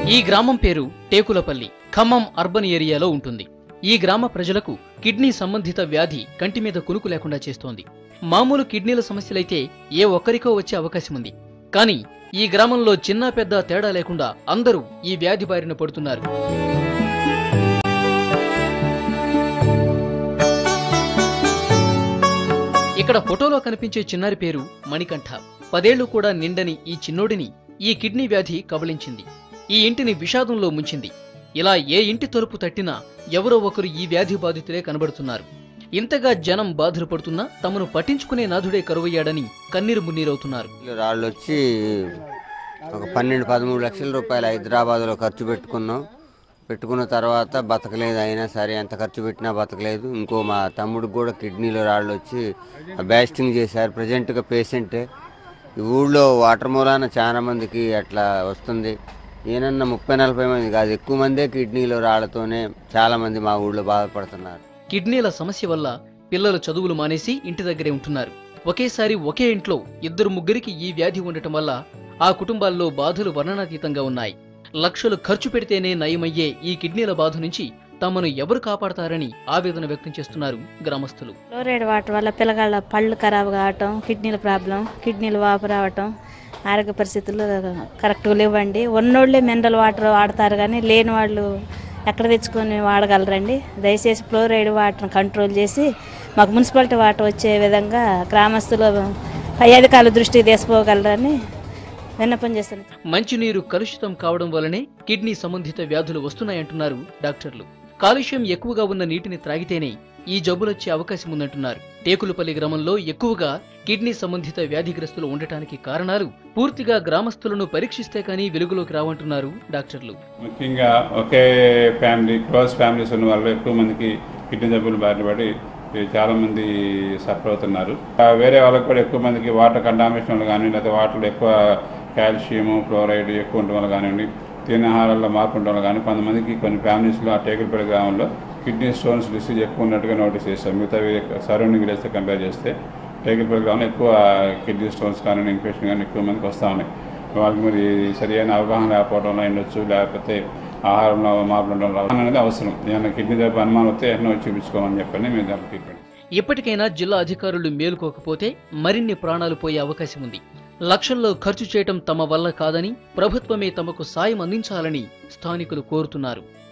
ఈ గ్రామం పేరు టేకులపల్లి ఖమ్మం అర్బన్ ఏరియాలో ఉంటుంది ఈ గ్రామ ప్రజలకు కిడ్నీ సంబంధిత వ్యాధి కంటి మీద కునుకు లేకుండా చేస్తోంది మామూలు కిడ్నీల సమస్యలైతే ఏ ఒక్కరికో వచ్చే అవకాశం ఉంది కానీ ఈ గ్రామంలో చిన్న పెద్ద తేడా లేకుండా అందరూ ఈ వ్యాధి బారిన పడుతున్నారు ఇక్కడ ఫోటోలో కనిపించే చిన్నారి పేరు మణికంఠ పదేళ్లు కూడా నిండని ఈ చిన్నోడిని ఈ కిడ్నీ వ్యాధి కబళించింది ఈ ఇంటిని విషాదంలో ముంచింది ఇలా ఏ ఇంటి తలుపు తట్టినా ఎవరో ఒకరు ఈ వ్యాధి బాధితులే కనబడుతున్నారు ఇంతగా జనం బాధలు పడుతున్నా తమను పట్టించుకునే నాథుడే కరువయ్యాడని కన్నీరు మున్నీరవుతున్నారు రాళ్ళు వచ్చి ఒక పన్నెండు పదమూడు లక్షల రూపాయలు హైదరాబాద్లో ఖర్చు పెట్టుకున్నాం పెట్టుకున్న తర్వాత బతకలేదు అయినా సరే ఎంత ఖర్చు పెట్టినా బతకలేదు ఇంకో మా తమ్ముడికి కూడా కిడ్నీలో రాళ్ళు వచ్చి బ్యాస్టింగ్ చేశారు ప్రజెంట్గా పేషెంటే ఈ ఊళ్ళో వాటర్ మూలాన చాలా మందికి అట్లా వస్తుంది ఏనన్నా ముప్పై నలభై మంది కాదు ఎక్కువ మందే కిడ్నీలో రాళ్లతోనే చాలా మంది మా ఊళ్ళో బాధపడుతున్నారు కిడ్నీల సమస్య వల్ల పిల్లలు చదువులు మానేసి ఇంటి దగ్గరే ఉంటున్నారు ఒకేసారి ఒకే ఇంట్లో ఇద్దరు ముగ్గురికి ఈ వ్యాధి ఉండటం వల్ల ఆ కుటుంబాల్లో బాధలు వర్ణనాతీతంగా ఉన్నాయి లక్షలు ఖర్చు పెడితేనే నయమయ్యే ఈ కిడ్నీల బాధ నుంచి తమను ఎవరు కాపాడతారని ఆవేదన వ్యక్తం చేస్తున్నారు గ్రామస్తులు ఫ్లోరైడ్ వాటర్ వల్ల పిల్లగాళ్ళ పళ్ళు ఖరాబ్ కావటం కిడ్నీల ప్రాబ్లం కిడ్నీలు వాపు రావటం ఆరోగ్య పరిస్థితులు కరెక్ట్గా లేవండి ఉన్నోళ్ళే మినరల్ వాటర్ వాడతారు కానీ లేని వాళ్ళు ఎక్కడ తెచ్చుకొని వాడగలరండి దయచేసి ఫ్లోరైడ్ వాటర్ని కంట్రోల్ చేసి మాకు మున్సిపాలిటీ వాటర్ వచ్చే విధంగా గ్రామస్తులు పై అధికారుల దృష్టికి తీసుకోగలరని విన్నపం చేస్తున్నాను మంచినీరు కలుషితం కావడం వల్లనే కిడ్నీ సంబంధిత వ్యాధులు వస్తున్నాయంటున్నారు డాక్టర్లు కాలుష్యం ఎక్కువగా ఉన్న నీటిని త్రాగితేనే ఈ జబ్బులొచ్చే అవకాశం ఉందంటున్నారు టేకులపల్లి గ్రామంలో ఎక్కువగా కిడ్నీ సంబంధిత వ్యాధిగ్రస్తులు ఉండటానికి కారణాలు పూర్తిగా గ్రామస్తులను పరీక్షిస్తే కానీ వెలుగులోకి రావంటున్నారు డాక్టర్లు ముఖ్యంగా ఒకే ఫ్యామిలీ క్లోజ్ ఫ్యామిలీస్ ఉన్న వాళ్ళు ఎక్కువ మందికి కిడ్నీ జబ్బులు బారిన పడి చాలా మంది సఫర్ అవుతున్నారు ఆ, వేరే వాళ్ళకి కూడా ఎక్కువ మందికి వాటర్ కంటామినేషన్ వల్ల కానివ్వండి లేదా వాటర్లో ఎక్కువ కాల్షియం ఫ్లోరైడ్ ఎక్కువ ఉండడం వల్ల కానివ్వండి తినాహారాల్లో మార్పు ఉండడం వల్ల కానీ కొంతమందికి కొన్ని ఫ్యామిలీస్లో ఆ టేకులపల్లి గ్రామంలో కిడ్నీ స్టోన్స్ డిసీజ్ ఎక్కువ ఉన్నట్టుగా నోటీస్ చేస్తాం మిగతా సరౌండింగ్ విలేజ్తో కంపేర్ చేస్తే టేకులపల్లి గ్రామంలో ఎక్కువ కిడ్నీ స్టోన్స్ కానీ ఇన్ఫెక్షన్ కానీ ఎక్కువ మందికి వస్తూ ఉన్నాయి వాళ్ళకి మరి సరైన అవగాహన లేకపోవడం వల్ల ఉండొచ్చు లేకపోతే ఆహారంలో మార్పులు ఉండడం వల్ల అవగాహన అనేది అవసరం ఏమైనా కిడ్నీ జబ్బు అనుమానం వస్తే ఎన్నో వచ్చి చూపించుకోమని చెప్పండి మేము దానికి ట్రీట్మెంట్ ఇప్పటికైనా జిల్లా అధికారులు మేలుకోకపోతే మరిన్ని ప్రాణాలు పోయే అవకాశం ఉంది లక్షల్లో ఖర్చు చేయటం తమ వల్ల కాదని ప్రభుత్వమే తమకు సాయం అందించాలని స్థానికులు కోరుతున్నారు